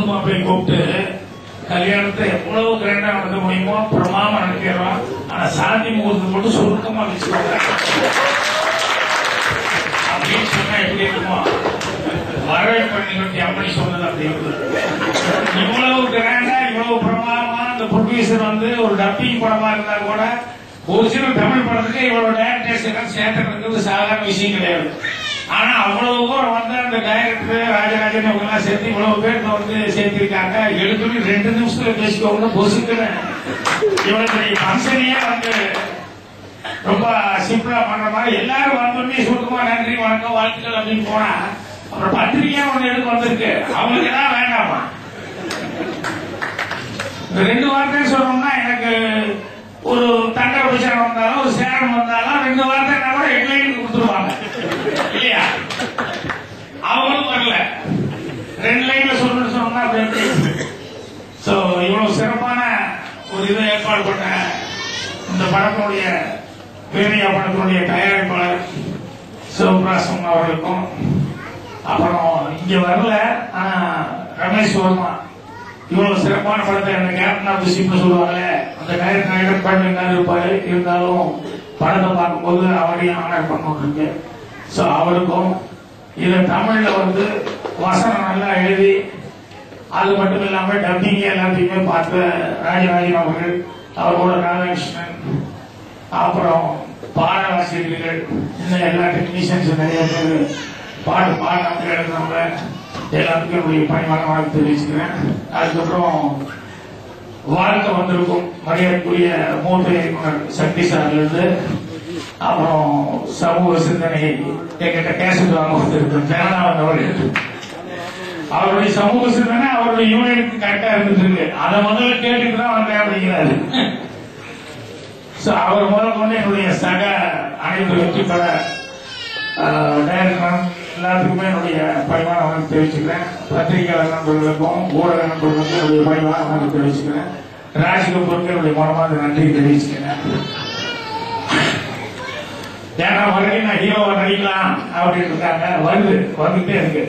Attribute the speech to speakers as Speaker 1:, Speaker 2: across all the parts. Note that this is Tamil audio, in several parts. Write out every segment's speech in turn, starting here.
Speaker 1: மாப்பிள்ளை கூப்பிட்டு கல்யாணத்தை எவ்வளவு கிராண்டா நடத்த முடியுமோ பிரமாம நடத்திடுறோம் ஆனா சாந்தி முகூர்த்தம் மட்டும் சுருக்கமா வச்சுக்கோங்க அப்படின்னு சொன்னா எப்படி இருக்குமோ வரவேற்பு நிகழ்ச்சி அப்படி சொன்னது அப்படி இருந்தது இவ்வளவு கிராண்டா இவ்வளவு பிரமாதமா இந்த ப்ரொடியூசர் வந்து ஒரு டப்பிங் படமா இருந்தா கூட ஒரு சில தமிழ் படத்துக்கு இவ்வளவு டேரக்டர்ஸ் எல்லாம் சேர்த்துக்கிறது சாதாரண விஷயம் கிடையாது ஆனா அவ்வளவு தூரம் வந்து அந்த டைரக்டர் ராஜராஜன் இவங்க எல்லாம் சேர்த்து இவ்வளவு பேருக்கு வந்து சேர்த்திருக்காங்க எடுத்து ரெண்டு நிமிஷத்துல பேசிக்கோங்க பொசுக்குன்னு இவ்வளவு பெரிய ஃபங்க்ஷனையே வந்து ரொம்ப சிம்பிளா பண்ற மாதிரி எல்லாரும் வந்தோடனே சுருக்கமா நன்றி வணக்கம் வாழ்த்துக்கள் அப்படின்னு போனா அப்புறம் பத்திரிகையா ஒண்ணு எடுத்து வந்திருக்கு அவங்களுக்கு தான் வேண்டாமா இந்த ரெண்டு வார்த்தை சொல்லணும்னா எனக்கு ஒரு தங்க பிரச்சனை வந்தாலும் ஒரு சேரம் வந்தாலும் ரெண்டு வார்த்தை கூட ஹெட்லைன் கொடுத்துருவாங்க இல்லையா அவங்களும் வரல ரெண்டு லைன்ல சொல்லணும்னு சொன்னோம்னா அப்படி சோ இவ்வளவு சிறப்பான ஒரு இதை ஏற்பாடு பண்ண இந்த படத்தினுடைய பேரியா படத்தினுடைய தயாரிப்பாளர் சிவபிராசம் அவர்களுக்கும் அப்புறம் இங்க வரல ஆனா ரமேஷ் வர்மா இவ்வளவு சிறப்பான படத்தை அந்த கேப்டன் ஆஃப் ஷிப்னு சொல்லுவாங்க அந்த டைரக்டர் டைரக்ட் பண்ணி இருப்பாரு இருந்தாலும் படத்தை பார்க்கும்போது அவரையும் ஆனர் பண்ணிருக்கு ஸோ அவருக்கும் இதை தமிழ்ல வந்து வசனம் நல்லா எழுதி அது மட்டும் இல்லாம டப்பிங் எல்லாத்தையுமே பார்த்த ராஜராஜன் அவர்கள் அவரோட ராதாகிருஷ்ணன் அப்புறம் பாடலாசிரியர்கள் இன்னும் எல்லா டெக்னீஷியன்ஸ் நிறைய பேர் பாட்டு பாடாமல் எழுதுனவங்க எல்லாத்துக்கும் என்னுடைய பணிவான வாழ்த்து தெரிவிச்சுக்கிறேன் அதுக்கப்புறம் வாழ்க்கை வந்திருக்கும் மரியாதைக்குரிய மூத்த இயக்குனர் சக்தி சார்லேருந்து அப்புறம் சமூக சிந்தனை என்கிட்ட கேசட் வாங்க வந்திருக்கும் ஜனநாதன் அவர்கள் அவருடைய சமூக சிந்தனை அவருடைய யூனியனுக்கு கரெக்டா இருந்துட்டு இருக்கு அதை முதல்ல கேட்டுட்டு தான் வந்தேன் அப்படிங்கிறாரு So, அவர் முதல் கொண்டு என்னுடைய சக அனைத்து வெற்றி பெற டைரக்டர் எல்லாத்துக்குமே என்னுடைய பணிவான வணக்கம் தெரிவிச்சுக்கிறேன் பத்திரிகையாளர் நண்பர்களுக்கும் ஊடக நண்பர்களுக்கும் என்னுடைய பணிவான வணக்கம் தெரிவிச்சுக்கிறேன் ராஜ்கபூருக்கு என்னுடைய மனமார்ந்த நன்றி தெரிவிச்சுக்கிறேன் ஏன்னா வரைக்கும் நான் ஹீரோவா நடிக்கலாம் அப்படின்னு இருக்காங்க வருது வந்துட்டே இருக்கு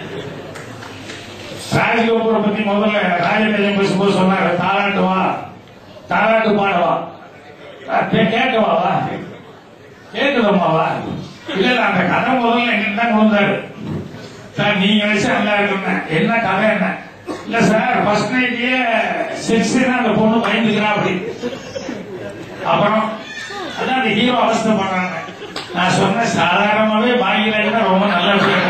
Speaker 1: ராஜகோபுரை பத்தி முதல்ல ராஜகேஜன் பேசும்போது சொன்னாரு தாலாட்டு வா தாலாட்டு பாடவா கேட்கவாவா கேட்குதம்மாவா இல்ல இல்ல அந்த கதை முதல்ல எங்கிட்ட தான் கொடுத்தாரு சார் நீங்க நினைச்சா நல்லா இருக்குன்னு என்ன கதை என்ன இல்ல சார் ஃபர்ஸ்ட் நைட்லயே செக்ஸ் அந்த பொண்ணு பயந்துக்கிறா அப்படி அப்புறம் அதான் அந்த ஹீரோ அவஸ்தை பண்றாங்க நான் சொன்னேன் சாதாரணமாவே பாகியராஜ் ரொம்ப நல்ல விஷயம்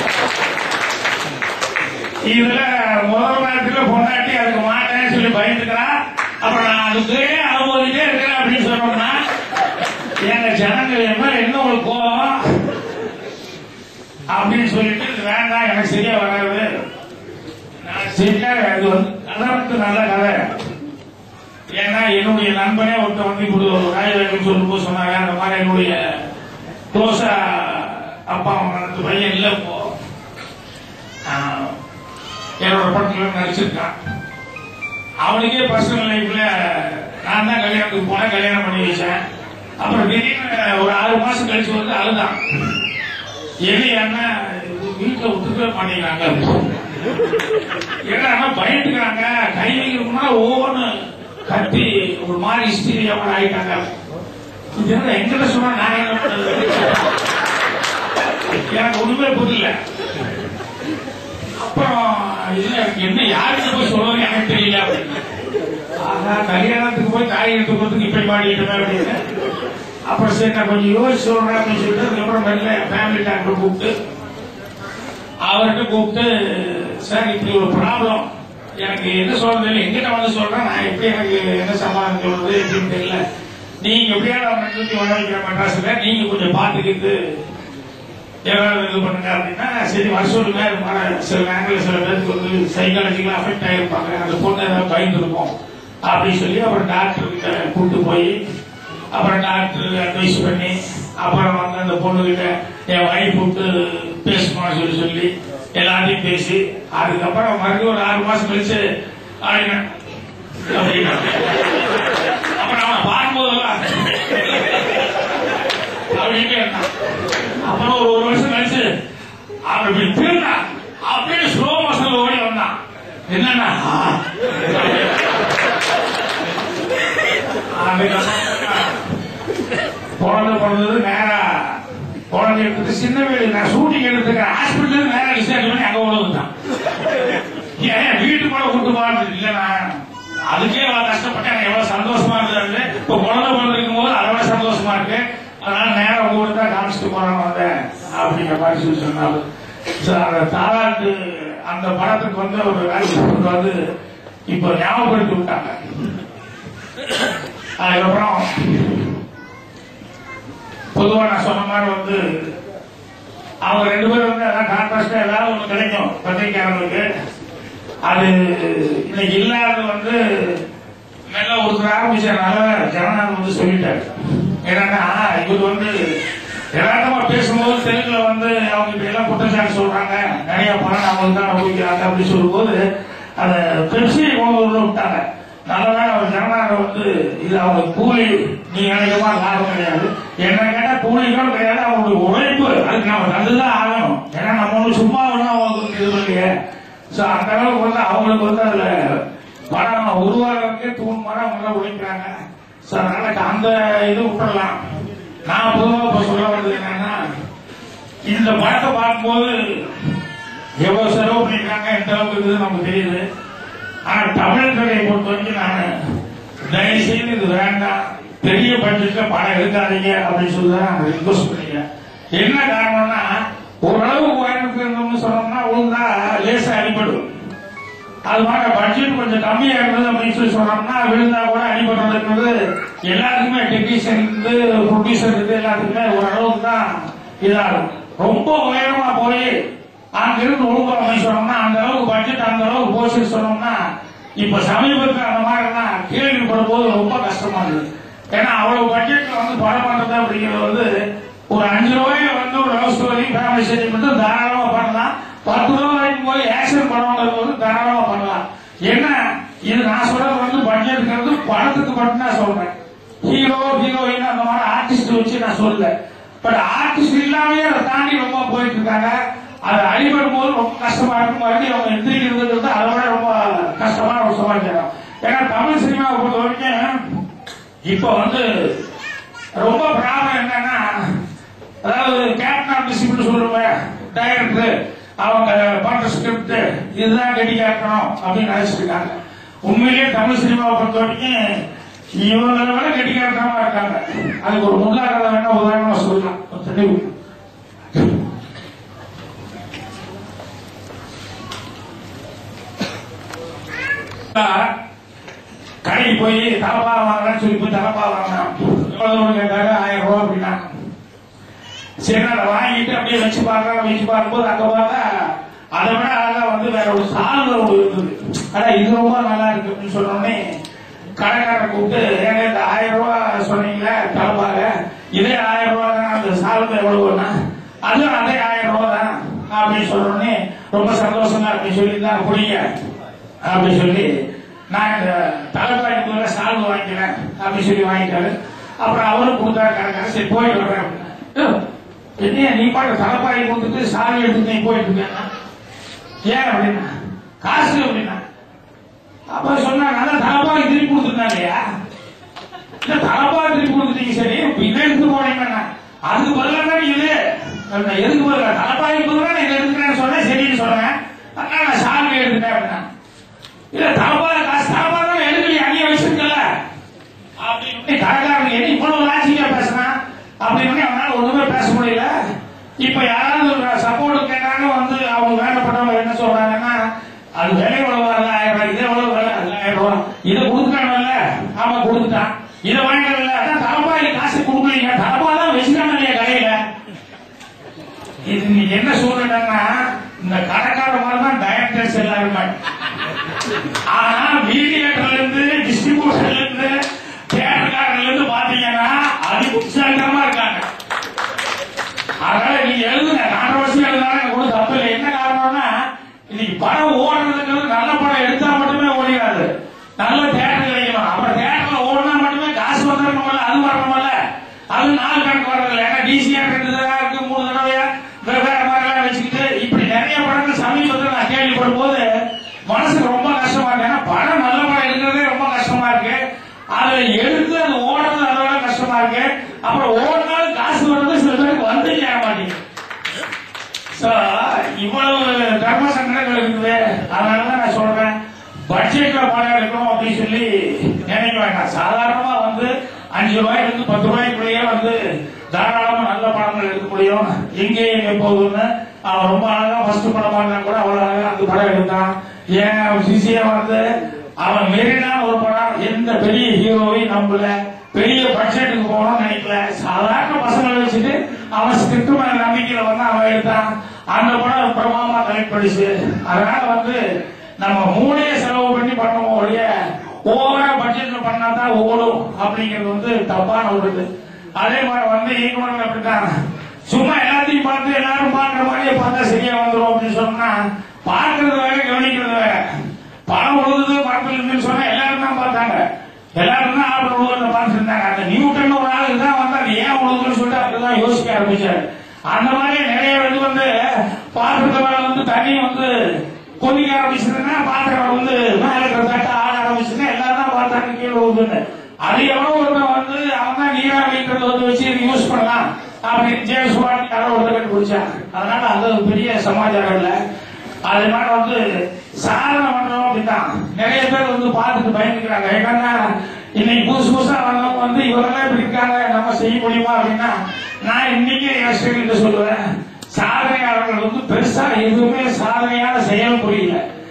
Speaker 1: இதுல முதல் நேரத்துல பொண்டாட்டி அதுக்கு மாட்டேன்னு சொல்லி பயந்துக்கிறான் அப்புறம் நான் அதுக்கு அனுமதிட்டே இருக்கிறேன் அப்படின்னு சொன்னோம்னா எங்க ஜனங்கள் என் மேல என்ன ஒரு கோபம் அப்படின்னு சொல்லிட்டு இது வேண்டாம் எனக்கு சரியா வராது நான் சரியா இது வந்து கதை வந்து நல்ல கதை ஏன்னா என்னுடைய நண்பனே ஒருத்தர் வந்து இப்படி ஒரு ராஜவேகன் சொல்லும்போது சொன்னாங்க அந்த மாதிரி என்னுடைய க்ளோஸா அப்பா அம்மா ரெண்டு பையன் இல்லை இப்போ ஆஹ், என்னோட படத்துல நடிச்சிருக்கான் அவனுக்கே பர்சனல் லைஃப்ல நான் தான் கல்யாணத்துக்கு போனேன் கல்யாணம் பண்ணி வச்சேன் அப்புறம் திடீர்னு ஒரு ஆறு மாசம் கழிச்சு வந்து அழுதான் எது என்ன வீட்டுல ஒத்துக்கவே மாட்டேங்கிறாங்க ஏன்னா பயந்துக்கிறாங்க கை வைக்கிறோம்னா ஒவ்வொன்னு கத்தி ஒரு மாதிரி ஹிஸ்டீரியாவோட ஆயிட்டாங்க இது என்ன எங்கிட்ட சொன்னா நான் என்ன பண்றது? எனக்கு ஒண்ணுமே புரியல அப்புறம் இதுல எனக்கு என்ன யாருக்கு போய் சொல்லணும் எனக்கு தெரியல அப்படின்னு ஆஹா கல்யாணத்துக்கு போய் காய் எடுத்து கொடுத்து இப்படி மாட்டிக்கிட்டோமே அப்படின்னு அப்புறம் சரி நான் கொஞ்சம் யோசிச்சு சொல்றேன் அப்படின்னு சொல்லிட்டு அதுக்கப்புறம் மெல்ல ஃபேமிலி டாக்டர் கூப்பிட்டு அவர்கிட்ட கூப்பிட்டு சார் இப்படி ஒரு ப்ராப்ளம் எனக்கு என்ன சொல்றது இல்லை எங்கிட்ட வந்து சொல்றேன் நான் எப்படி எனக்கு என்ன சமாதானம் சொல்றது எப்படின்னு தெரியல நீங்க எப்படியாவது அவனை நிறுத்தி வர வைக்கிற மெட்ராஸ்ல நீங்க கொஞ்சம் பார்த்துக்கிட்டு ஏதாவது இது பண்ணுங்க அப்படின்னா சரி வர சொல்லுங்க இது மாதிரி சில நேரங்களில் சில பேருக்கு வந்து சைக்காலஜிக்கலா அஃபெக்ட் ஆகிருப்பாங்க அந்த பொண்ணு ஏதாவது பயந்துருக்கும் அப்படின்னு சொல்லி அப்புறம் டாக்டர் கிட்ட கூட்டு போய் அப்புறம் டாக்டர் அட்வைஸ் பண்ணி அப்புறம் வந்து அந்த பொண்ணுகிட்ட என் வைஃப் விட்டு பேசணும்னு சொல்லி சொல்லி எல்லாத்தையும் பேசி அதுக்கப்புறம் மறுபடியும் ஒரு ஆறு மாசம் கழிச்சு ஆடினேன் அப்படின்னா அப்புறம் அவன் பார்க்கும்போதெல்லாம் அப்படின்ட்டு இருந்தான் அப்புறம் ஒரு ஒரு வருஷம் கழிச்சு அவன் இப்படி திருந்தான் அப்படியே ஸ்லோ மோஷன்ல ஓடி வந்தான் என்ன ஆ. அதுக்கப்புறம் குழந்தை பிறந்தது நேரா குழந்தை எடுத்துட்டு சின்ன வீடு நான் ஷூட்டிங் எடுத்துக்க ஹாஸ்பிட்டல் நேரா டிஸ்சார்ஜ் பண்ணி அங்க உழவுதான் ஏன் வீட்டுக்குள்ள கூட்டு போறது இல்ல நான் அதுக்கே எவ்வளவு கஷ்டப்பட்டேன் எனக்கு எவ்வளவு சந்தோஷமா இருந்தது இப்ப குழந்தை பிறந்திருக்கும் போது அதை விட சந்தோஷமா இருக்கு அதனால நேரம் உங்க ஊருக்கு தான் காமிச்சிட்டு போறாங்க வந்தேன் அப்படிங்கிற மாதிரி சொல்லி சொன்னாரு So, அந்த தாலாட்டு அந்த படத்துக்கு வந்து ஒரு வேலை கொண்டு வந்து இப்ப ஞாபகப்படுத்தி விட்டாங்க அதுக்கப்புறம் பொதுவா நான் சொன்ன மாதிரி வந்து அவங்க ரெண்டு பேரும் வந்து அதான் கான்ட்ராஸ்டா ஏதாவது ஒண்ணு கிடைக்கும் பத்திரிக்கையாளர்களுக்கு அது இன்னைக்கு இல்லாத வந்து மெல்ல ஒருத்தர் ஆரம்பிச்சதுனால ஜனநாயகம் வந்து சொல்லிட்டாரு என்னன்னா இவர் வந்து யதார்த்தமா பேசும்போது தெலுங்குல வந்து அவங்க இப்படி எல்லாம் குற்றச்சாட்டு சொல்றாங்க நிறைய பணம் அவங்களுக்கு தான் அனுபவிக்கிறாங்க அப்படின்னு சொல்லும்போது அந்த பெப்சியை கொண்டு உள்ள விட்டாங்க நல்லதான் அவர் ஜனநாயகம் வந்து இது அவங்க கூலி நீ நினைக்கமா லாபம் கிடையாது என்ன கேட்டா கூலிகளும் கிடையாது அவங்களுடைய உழைப்பு அதுக்கு நம்ம தந்துதான் ஆகணும் ஏன்னா நம்ம ஒண்ணு சும்மா ஒண்ணும் அவங்களுக்கு இது இல்லையே சோ அந்த அளவுக்கு வந்து அவங்களுக்கு வந்து அதுல படம் உருவாகிறதுக்கே தூண் மரம் அவங்க உழைக்கிறாங்க சோ அதனால அந்த இது விட்டுறலாம் நான் பொதுவாக இப்ப சொல்ல வந்தது என்னன்னா இந்த படத்தை பார்க்கும்போது எவ்வளவு செலவு பண்ணிருக்காங்க எந்த அளவுக்கு இருக்குது நமக்கு தெரியுது ஆனா தமிழ் கதையை பொறுத்த வரைக்கும் நான் தயவு செய்து இது வேண்டாம் பெரிய பட்ஜெட்ல படம் எடுக்காதீங்க அப்படின்னு சொல்லி தான் நான் ரிக்வஸ்ட் பண்ணிக்கிறேன் என்ன காரணம்னா ஓரளவு கோயம்புத்தூர் சொன்னோம்னா ஒழுங்கா லேசா அடிபடும் அது மாதிரி பட்ஜெட் கொஞ்சம் கம்மியா இருந்தது அப்படின்னு சொல்லி சொன்னோம்னா விழுந்தா கூட அடிபடுறதுன்றது எல்லாத்துக்குமே டெக்னீஷியன் இருந்து ப்ரொடியூசர் இருந்து எல்லாத்துக்குமே ஓரளவுக்கு தான் இதாகும் ரொம்ப உயரமா போய் அங்கிருந்து ஒழுங்கு அமைச்சு சொன்னோம்னா அந்த அளவுக்கு பட்ஜெட் அந்த அளவுக்கு போச்சு சொன்னோம்னா இப்ப சமீபத்தில் அந்த மாதிரிலாம் கேள்விப்படும் போது ரொம்ப கஷ்டமா இருக்கு ஏன்னா அவ்வளவு பட்ஜெட்ல வந்து படம் பண்றது அப்படிங்கிறது வந்து ஒரு அஞ்சு ரூபாயில வந்து ஒரு லவ் ஸ்டோரி ஃபேமிலி சென்டிமெண்ட் தாராளமா பண்ணலாம் பத்து ரூபாய்க்கு போய் ஆக்ஷன் படம்ங்கிறது வந்து தாராளமா பண்ணலாம் என்ன இது நான் சொல்றது வந்து பட்ஜெட்ங்கிறது படத்துக்கு மட்டும் தான் சொல்றேன் ஹீரோ ஹீரோயின் அந்த மாதிரி ஆர்டிஸ்ட் வச்சு நான் சொல்லல பட் ஆர்டிஸ்ட் இல்லாமயே அதை தாண்டி ரொம்ப போயிட்டு இருக்காங்க அது அடிபடும் போது ரொம்ப கஷ்டமா இருக்கும் மறுபடியும் அவங்க எந்திரிக்கிறது அதை விட ரொம்ப கஷ்டமான ஒரு சமாச்சாரம் ஏன்னா தமிழ் சினிமாவை பொறுத்த வரைக்கும் இப்ப வந்து ரொம்ப ப்ராப்ளம் என்னன்னா அதாவது கேப்டன் ஆஃப் டிசிப்ளின் சொல்லுவேன் டைரக்டர் அவங்க பண்ற ஸ்கிரிப்ட் இதுதான் ரெடி ஆக்கணும் அப்படின்னு நினைச்சிட்டு இருக்காங்க உண்மையிலேயே தமிழ் சினிமாவை பொறுத்த வரைக்கும் இவங்களை விட கெட்டிக்காரத்தனமா இருக்காங்க அதுக்கு ஒரு முன்னாள் வேணா உதாரணமா சொல்லலாம் ஒரு தெளிவு கடைக்கு போய் தலப்பா வாங்கலாம்னு சொல்லி போய் தலப்பா வாங்கினான் எவ்வளவு கேட்டாரு ஆயிரம் ரூபாய் அப்படின்னா சரி அதை வாங்கிட்டு அப்படியே வச்சு பார்க்கலாம் வச்சு பார்க்கும்போது அங்க பார்த்தா அதை விட அழகா வந்து வேற ஒரு சால்வை ஒன்று இருந்தது ஆனா இது ரொம்ப நல்லா இருக்கு அப்படின்னு சொன்ன உடனே கடைக்காரரை கூப்பிட்டு ஏங்க இந்த ஆயிரம் ரூபாய் சொன்னீங்களே தலப்பாக இதே ஆயிரம் ரூபாய் தான் அந்த சால்வை எவ்வளவுன்னா அதுவும் அதே ஆயிரம் ரூபாய் தான் அப்படின்னு சொன்ன உடனே ரொம்ப சந்தோஷமா அப்படின்னு சொல்லி தான் குடிங்க அப்படின்னு சொல்லி நான் இந்த தலைப்பாய்க்கு மேல சால்வு வாங்கிக்கிறேன் அப்படின்னு சொல்லி வாங்கிட்டாரு அப்புறம் அவரும் கொடுத்தாரு கடைக்காரர் சரி போயிட்டு வரேன் அப்படின்னா "ஏய், என்னையா நீ பாட்டு தலைப்பாய் கொடுத்துட்டு சால்வு எடுத்து நீ போயிட்டு இருக்கேன்னா ஏன் அப்படின்னா காசு அப்படின்னா அப்ப சொன்னா நான் தலைப்பாய் திருப்பி கொடுத்துருந்தேன் இல்லையா இல்ல தலைப்பாய் திருப்பி கொடுத்துட்டீங்க சரி இப்ப இதை எடுத்து போனீங்கன்னா அதுக்கு பதிலாக தான் இது நான் எதுக்கு பதிலா தலைப்பாய்க்கு பதிலாக நான் இதை எடுத்துக்கிறேன்னு சொன்னேன் சரின்னு சொன்னேன் அதனால நான் சால்வை எடுத்துட்டேன் அப்படின்னா இல்ல தலப்பாத காசு தலப்பாத எடுக்கலையே அணிய வச்சிருக்கல அப்படின்னு கடைக்காரன் என்ன இவ்வளவு லாஜிக்கா பேசுறான் அப்படின்னு அவனால ஒண்ணுமே பேச முடியல இப்ப யாராவது சப்போர்ட் கேட்டாங்க வந்து அவங்க வேண்டப்பட்டவங்க என்ன சொல்றாங்கன்னா அது விலை எவ்வளவு அது ஆயிரம் ரூபாய் இது எவ்வளவு விலை அது ஆயிரம் ரூபாய் இதை கொடுத்துட்டாங்கல்ல ஆமா கொடுத்துட்டான் இதை வாங்கிடல அதான் தலப்பாய் காசு கொடுக்கலீங்க தலப்பா தான் வச்சுட்டாங்க இல்லையா கடையில இது நீ என்ன சூழ்நிலைன்னா இந்த கடைக்கார மாதிரி தான் டைரக்டர்ஸ் எல்லாருமே ஆனா மீடியேட்டர்ல இருந்து டிஸ்ட்ரிபியூட்டர்ல இருந்து தியேட்டர்காரர்ல இருந்து பாத்தீங்கன்னா அது புத்திசாலித்தனமா இருக்காங்க அதனால நீங்க எழுதுங்க நாலரை வருஷம் எழுதாங்க கூட தப்பு இல்லை என்ன காரணம்னா இன்னைக்கு படம் ஓடுறதுங்கிறது நல்ல படம் எடுத்தா மட்டுமே ஓடிடாது நல்ல தியேட்டர் கிடைக்கணும் அப்புறம் தியேட்டர்ல ஓடினா மட்டுமே காசு வந்துடணும்ல அது வரணும்ல அது நாலு கணக்கு வர்றதில்ல ஏன்னா டிசிஆர் ரெண்டு தடவை இருக்கு மூணு தடவையா வெவ்வேறு மாதிரி எல்லாம் வச்சுக்கிட்டு இப்படி நிறைய படங்கள் சமீபத்தில் நான் கேள்விப்படும் போது மனசுக்கு ரொம்ப கஷ்டமா அப்புறம் ஒவ்வொரு நாளும் காசு வர்றது சில பேருக்கு வந்து சேர மாட்டேங்குது So, இவ்வளவு தர்ம சங்கடங்கள் இருக்குது அதனாலதான் நான் சொல்றேன் பட்ஜெட்ல பணம் எடுக்கணும் அப்படின்னு சொல்லி நினைக்க வேண்டாம் சாதாரணமா வந்து அஞ்சு ரூபாயில இருந்து பத்து ரூபாய்க்குள்ளேயே வந்து தாராளமா நல்ல படங்கள் எடுக்க முடியும் எங்கே எங்க போகுதுன்னு அவன் ரொம்ப அழகா ஃபர்ஸ்ட் படம் பண்ணா கூட அவ்வளவு அழகா அந்த படம் எடுத்தான் ஏன் சிசியா வந்து அவன் மெரினான ஒரு படம் எந்த பெரிய ஹீரோவையும் நம்பல பெரிய பட்ஜெட்டுக்கு போகணும்னு நினைக்கல சாதாரண பசங்களை வச்சுட்டு அவன் ஸ்கிரிப்ட் மேல நம்பிக்கையில வந்து அவன் எடுத்தான் அந்த படம் பிரமாமா கலெக்ட் பண்ணிச்சு அதனால வந்து நம்ம மூளையை செலவு பண்ணி பண்ணுவோம் ஒழிய ஓவரா பட்ஜெட்ல பண்ணா தான் ஓடும் அப்படிங்கிறது வந்து தப்பான ஒரு இது அதே மாதிரி வந்து இயக்குநர்கள் அப்படித்தான் சும்மா எல்லாத்தையும் பார்த்து எல்லாரும் பார்க்குற மாதிரியே பார்த்தா சரியா வந்துடும் அப்படின்னு சொன்னா பார்க்கறது வேற கவனிக்கிறது வேற பணம் உழுகுது பணத்தில் இருந்துன்னு சொன்னா எல்லாரும் தான் பார்த்தாங்க எல்லாரும் தான் ஆப்பிள் உழுகுறத பார்த்துட்டு இருந்தாங்க அந்த நியூட்டன் ஒரு ஆளுக்கு தான் வந்து அது ஏன் உழுகுதுன்னு சொல்லிட்டு அப்படிதான் யோசிக்க ஆரம்பிச்சாரு அந்த மாதிரி நிறைய இது வந்து பாத்திரத்து மேல வந்து தண்ணி வந்து கொதிக்க ஆரம்பிச்சதுன்னா பாத்திரம் வந்து மேல இருக்கிற தட்டை ஆட ஆரம்பிச்சுன்னா எல்லாரும் தான் பார்த்தாங்க கீழே விழுதுன்னு அது எவ்வளவு ஒருத்தன் வந்து அவன் தான் நீராவின்றது வந்து வச்சு யூஸ் பண்ணலாம் அப்படின்னு ஜேம்ஸ் பாண்ட் யாரோ ஒருத்தர் கண்டுபிடிச்சான் அதனால அது ஒரு பெரிய சமாச்சாரம் இல்ல அது மாதிரி வந்து சாதனை பண்றோம் அப்படின்னா நிறைய பேர் வந்து பார்த்துட்டு பயந்துக்கிறாங்க என்னன்னா இன்னைக்கு புதுசு புதுசா வந்தவங்க வந்து இவரெல்லாம் இப்படி இருக்காங்க நம்ம செய்ய முடியுமா அப்படின்னா நான் இன்னைக்கு என் ஸ்டூடெண்ட் சொல்லுவேன் சாதனையாளர்கள் வந்து பெருசா எதுவுமே சாதனையான செயல் புரியல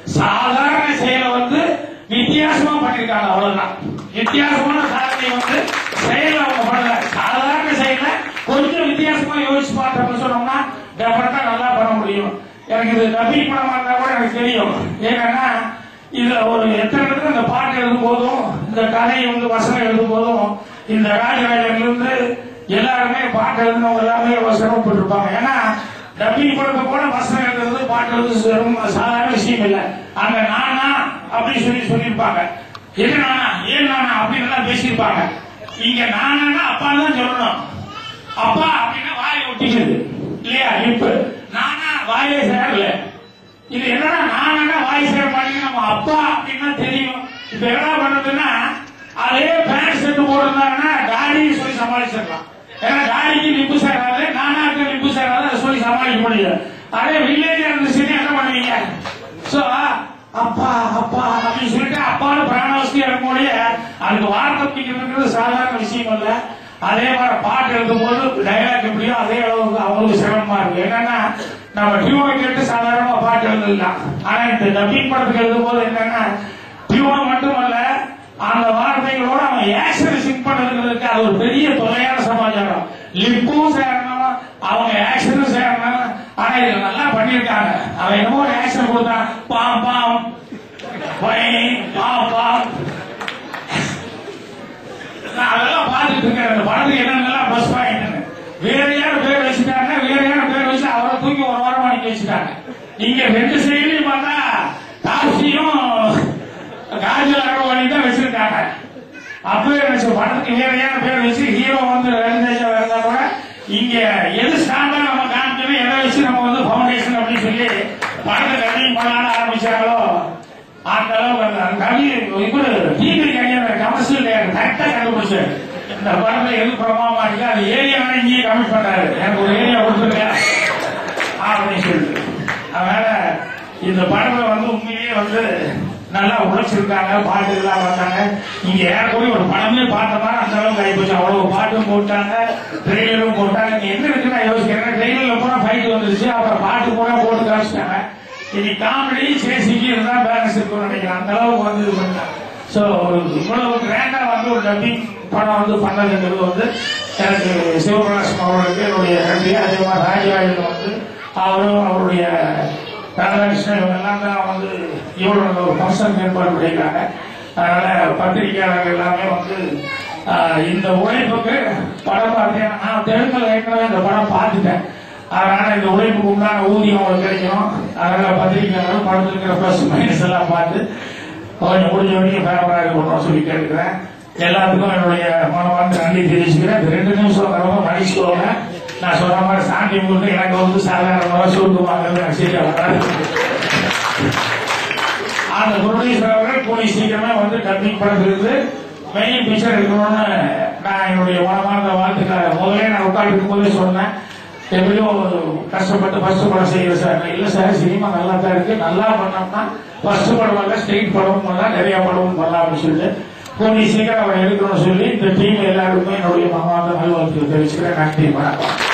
Speaker 1: சாதாரண செயலை வந்து வித்தியாசமா பண்ணிருக்காங்க அவ்வளவுதான் வித்தியாசமான சாதனை வந்து செயல் அவங்க பண்ணல சாதாரண செயலை கொஞ்சம் வித்தியாசமா யோசிச்சு பார்த்தோம்னு சொன்னோம்னா டெஃபரெண்டா நல்லா பண்ண முடியும் எனக்கு இது டப்பிங் படமா இருந்தா கூட எனக்கு தெரியும் ஏன்னா இதுல ஒரு எத்தனை இடத்துல இந்த பாட்டு எழுதும் போதும் இந்த கதை வந்து வசனம் எழுதும் போதும் இந்த ராஜராஜன்ல இருந்து எல்லாருமே பாட்டு எழுதினவங்க எல்லாமே சிரமப்பட்டிருப்பாங்க ஏன்னா டப்பிங் படத்தை கூட வசனம் எழுதுறது பாட்டு எழுதுறது சிரமம் சாதாரண விஷயம் இல்லை அங்க நானா அப்படின்னு சொல்லி சொல்லியிருப்பாங்க எது நானா ஏன் நானா அப்படின்னு எல்லாம் பேசியிருப்பாங்க இங்க நானா அப்பா தான் சொல்லணும் அப்பா அப்படின்னா வாயை ஒட்டிக்கிறது இல்லையா இப்ப நானா வாயே சேரல இது என்னன்னா நானா வாய் சேர மாட்டேங்குது நம்ம அப்பா அப்படின்னா தெரியும் இப்ப என்ன பண்றதுன்னா அதே பேண்ட் செட்டு போட்டிருந்தாங்கன்னா டாடின்னு சொல்லி சமாளிச்சிடலாம் ஏன்னா டாடிக்கு லிப்பு சேராது நானாக்கு லிப்பு சேராது அதை சொல்லி சமாளிக்க முடியும் அதே வில்லேஜ் இருந்துச்சுன்னா என்ன பண்ணுவீங்க சோ அப்பா அப்பா அப்படின்னு சொல்லிட்டு அப்பான்னு பிராணவஸ்தி இறங்கக்கூடிய அதுக்கு வார்த்தை பிடிக்கிறதுங்கிறது சாதாரண விஷயம் இல்ல அதே மாதிரி பாட்டு எழுதும் போது டைலாக் எப்படியோ அதே அளவுக்கு அவங்களுக்கு சிரமமா இருக்கு என்னன்னா நம்ம டியூனை கேட்டு சாதாரணமா பாட்டு எழுதலாம் ஆனா இந்த டப்பிங் படத்துக்கு எழுதும் போது என்னன்னா டியூனை மட்டுமல்ல அந்த வார்த்தைகளோட அவன் ஆக்ஷன் சிங் பண்ணதுக்கு அது ஒரு பெரிய தொலையான சமாச்சாரம் லிப்பும் சேரணும் அவங்க ஆக்ஷனும் சேரணும் ஆனா இதுல நல்லா பண்ணியிருக்காங்க அவன் என்னமோ ஒரு ஆக்ஷன் கொடுத்தான் பாம் பாம் பை, பாம் பாம் நான் அதெல்லாம் பார்த்துட்டு இருக்கேன் அந்த படத்துக்கு என்னென்னலாம் ப்ளஸ் பாயிண்ட் வேற யாரும் பேர் வச்சுட்டாங்க வேற யாரும் பேர் வச்சு அவரை தூக்கி ஒரு வாரம் அனுப்பி வச்சுட்டாங்க இங்க ரெண்டு சைட்லயும் பார்த்தா காசியும் காஜல் அகர்வாணி தான் வச்சிருக்காங்க அப்பவே நினைச்ச படத்துக்கு வேற யாரும் பேர் வச்சு ஹீரோ வந்து ரவிதேஜா இருந்தா கூட இங்க எது ஸ்டாண்டா நம்ம காமிக்கணும் எதை வச்சு நம்ம வந்து பவுண்டேஷன் அப்படின்னு சொல்லி படத்தை கதையும் பண்ணாட ஆரம்பிச்சாங்களோ அந்த அளவுக்கு அந்த கவி இவரு டிவி கவிஞர் கமர்ஷியல் கரெக்டா கண்டுபிடிச்சு இந்த படத்துல எது பிரமாமா இருக்கு அது ஏரியா இங்கேயே கமிட் பண்றாரு எனக்கு ஒரு ஏரியா கொடுத்துருங்க அப்படின்னு சொல்லிட்டு அதனால இந்த படத்துல வந்து உண்மையிலேயே வந்து நல்லா உழைச்சிருக்காங்க பாட்டு எல்லாம் வந்தாங்க இங்க ஏறக்கூடிய ஒரு படமே பார்த்த மாதிரி அந்த அளவுக்கு ஆயிப்போச்சு அவ்வளவு பாட்டும் போட்டாங்க ட்ரெயிலரும் போட்டாங்க இங்க என்ன இருக்கு நான் யோசிக்கிறேன் ட்ரெயிலர்ல போனா ஃபைட் வந்துருச்சு அப்புறம் பாட்டு கூட போட்டு காமிச்சிட்டாங்க இனி காமெடி சேசிக்கு இருந்தா பேலன்ஸ் இருக்கும்னு நினைக்கிறேன் அந்த அளவுக்கு வந்து இது பண்ணாங்க சோ இவ்வளவு கிராண்டா வந்து ஒரு டப்பிங் படம் வந்து பண்ணதுங்கிறது வந்து எனக்கு சிவபிரகாசம் அவர்களுக்கு என்னுடைய நன்றி அதே மாதிரி ராஜராஜன் வந்து அவரும் அவருடைய ராதாகிருஷ்ணன் இவங்க எல்லாம் தான் வந்து இவ்வளவு ஒரு ஃபங்க்ஷன் ஏற்பாடு பண்ணியிருக்காங்க அதனால பத்திரிகையாளர்கள் எல்லாமே வந்து ஆஹ், இந்த உழைப்புக்கு படம் பார்த்தேன் நான் தெலுங்குல ஏற்கனவே இந்த படம் பார்த்துட்டேன் அதனால இந்த உழைப்புக்கு உண்டான ஊதியம் உங்களுக்கு கிடைக்கும் அதனால பத்திரிகையாளர்கள் படத்தில் இருக்கிற ப்ளஸ் மைனஸ் எல்லாம் பார்த்து கொஞ்சம் முடிஞ்ச வரைக்கும் ஃபேவராக இருக்கணும் சொல்லி கேட்டுக்கிறேன் எல்லாத்துக்கும் என்னுடைய மனமார்ந்த நன்றி தெரிவிச்சுக்கிறேன் இந்த ரெண்டு நிமிஷம் ரொம்ப மன்னிச்சுக்கோங்க நான் சொன்ன மாதிரி சாந்தி முழுக்க எனக்கு வந்து சாதாரணமாக சொல்லிட்டு வாங்குறது எனக்கு சரியா வராது அந்த குருடீஸ்வரர் அவர்கள் கூடிய சீக்கிரமே வந்து டப்பிங் படத்திலிருந்து மெயின் பிக்சர் இருக்கணும்னு நான் என்னுடைய மனமார்ந்த வாழ்த்துக்களை முதல்ல நான் உட்கார்ந்து போதே சொன்னேன் எப்படியும் கஷ்டப்பட்டு ஃபர்ஸ்ட் படம் செய்யற சார் இல்ல சார் சினிமா நல்லா தான் இருக்கு நல்லா பண்ணோம்னா ஃபர்ஸ்ட் படம் இல்ல ஸ்ட்ரெயிட் படமும் பண்ணலாம் நிறைய படமும் பண்ணலாம் அப்படின்னு சொல்லிட்டு கூடிய சீக்கிரம் அவரை எடுக்கணும்னு சொல்லி இந்த டீம் எல்லாருக்குமே என்னுடைய மனமார்ந்த நல்வாழ்த்துக்கள் தெரிவிச்சுக்கிறேன் நன்றி வணக்கம்